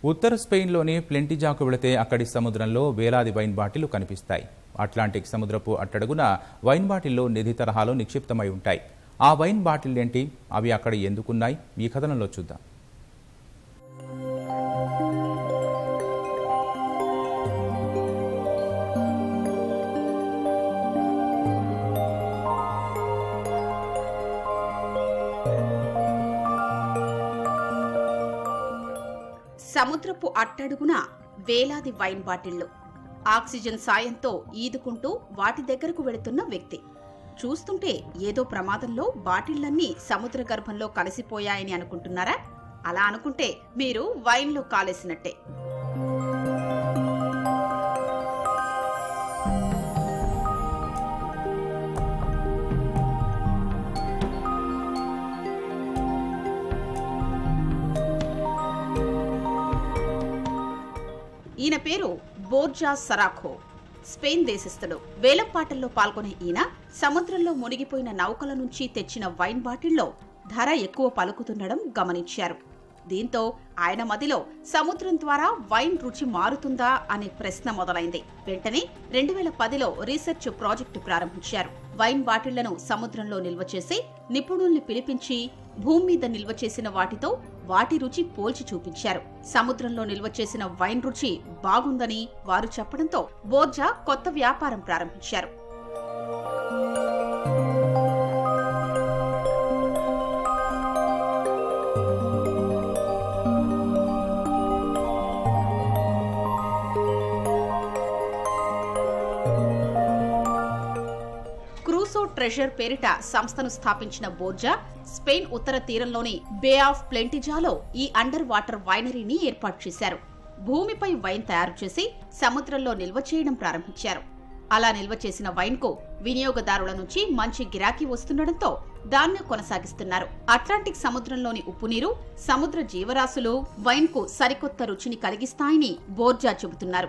ఉత్తర స్పెయిన్లోని ప్లెంటిజాకు వెళితే అక్కడి సముద్రంలో వేలాది వైన్ బాటిళ్లు కనిపిస్తాయి అట్లాంటిక్ సముద్రపు అట్టడుగున వైన్ బాటిల్లో నిధి తరహాలో నిక్షిప్తమై ఉంటాయి ఆ వైన్ బాటిల్ ఏంటి అవి అక్కడ ఎందుకున్నాయి ఈ కథనంలో చూద్దాం సముద్రపు అట్టడుగున వేలాది వైన్ బాటిళ్లు ఆక్సిజన్ సాయంతో ఈదుకుంటూ వాటి దగ్గరకు వెళుతున్న వ్యక్తి చూస్తుంటే ఏదో ప్రమాదంలో బాటిళ్లన్నీ సముద్ర గర్భంలో కలిసిపోయాయని అనుకుంటున్నారా అలా అనుకుంటే మీరు వైన్లో కాలేసినట్టే ఈయన పేరు బోర్జా సరాఖో స్పెయిన్ దేశస్థుడు వేలంపాటల్లో పాల్గొనే ఈయన సముద్రంలో మునిగిపోయిన నౌకల నుంచి తెచ్చిన వైన్ బాటిల్లో ధర ఎక్కువ పలుకుతుండడం గమనించారు దీంతో ఆయన మదిలో సముద్రం ద్వారా వైన్ రుచి మారుతుందా అనే ప్రశ్న మొదలైంది వెంటనే రెండు వేల పదిలో రీసెర్చ్ ప్రాజెక్టు ప్రారంభించారు వైన్ బాటిళ్లను సముద్రంలో నిల్వ చేసి నిపుణుల్ని పిలిపించి భూమి మీద నిల్వ చేసిన వాటితో వాటి రుచి పోల్చి చూపించారు సముద్రంలో నిల్వ చేసిన వైన్ రుచి బాగుందని వారు చెప్పడంతో బోర్జా కొత్త వ్యాపారం ప్రారంభించారు క్రూసో ట్రెజర్ పేరిట సంస్థను స్థాపించిన బోర్జా స్పెయిన్ ఉత్తర తీరంలోని బే ఆఫ్ ప్లెంటిజాలో ఈ అండర్ వాటర్ వైనరీని ఏర్పాటు చేశారు భూమిపై వైన్ తయారు చేసి సముద్రంలో నిల్వ చేయడం ప్రారంభించారు అలా నిల్వ చేసిన వైన్ కు వినియోగదారుల నుంచి మంచి గిరాకీ వస్తుండటంతో దాన్ని కొనసాగిస్తున్నారు అట్లాంటిక్ సముద్రంలోని ఉప్పు నీరు సముద్ర జీవరాశులు వైన్ కు సరికొత్త రుచిని కలిగిస్తాయని బోర్జా చెబుతున్నారు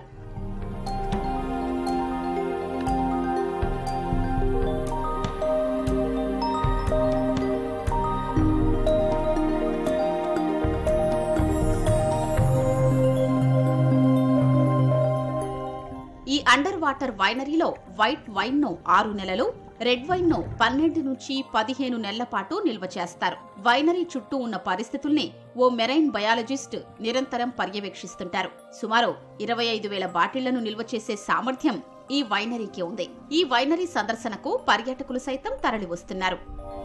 ఈ అండర్ వాటర్ వైనరీలో వైట్ వైన్ ను ఆరు నెలలు రెడ్ వైన్ ను పన్నెండు నుంచి పదిహేను నెలల పాటు నిల్వ చేస్తారు వైనరీ చుట్టూ ఉన్న పరిస్థితుల్ని ఓ మెరైన్ బయాలజిస్ట్ నిరంతరం పర్యవేక్షిస్తుంటారు సుమారు ఇరవై ఐదు వేల బాటిళ్లను నిల్వ చేసే సామర్థ్యం ఈ వైనరీకి ఉంది ఈ వైనరీ సందర్శనకు పర్యాటకులు సైతం తరలివస్తున్నారు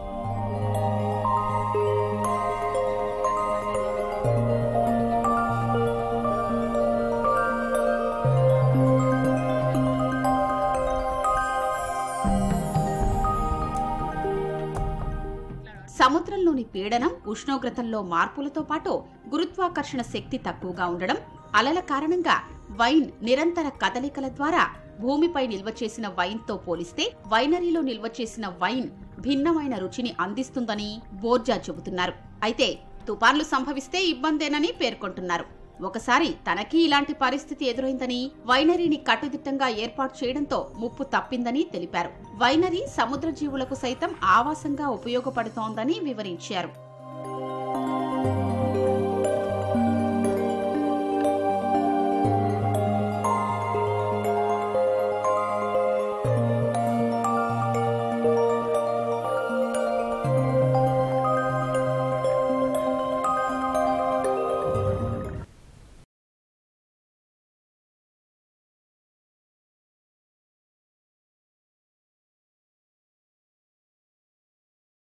సముద్రంలోని పీడనం ఉష్ణోగ్రతల్లో మార్పులతో పాటు గురుత్వాకర్షణ శక్తి తక్కువగా ఉండడం అలల కారణంగా వైన్ నిరంతర కదలికల ద్వారా భూమిపై నిల్వ చేసిన వైన్తో పోలిస్తే వైనరీలో నిల్వ చేసిన వైన్ భిన్నమైన రుచిని అందిస్తుందని బోర్జా చెబుతున్నారు అయితే తుపాన్లు సంభవిస్తే ఇబ్బందేనని పేర్కొంటున్నారు ఒకసారి తనకి ఇలాంటి పరిస్థితి ఎదురైందని వైనరీని కట్టుదిట్టంగా ఏర్పాటు చేయడంతో ముప్పు తప్పిందని తెలిపారు వైనరీ సముద్ర జీవులకు సైతం ఆవాసంగా ఉపయోగపడుతోందని వివరించారు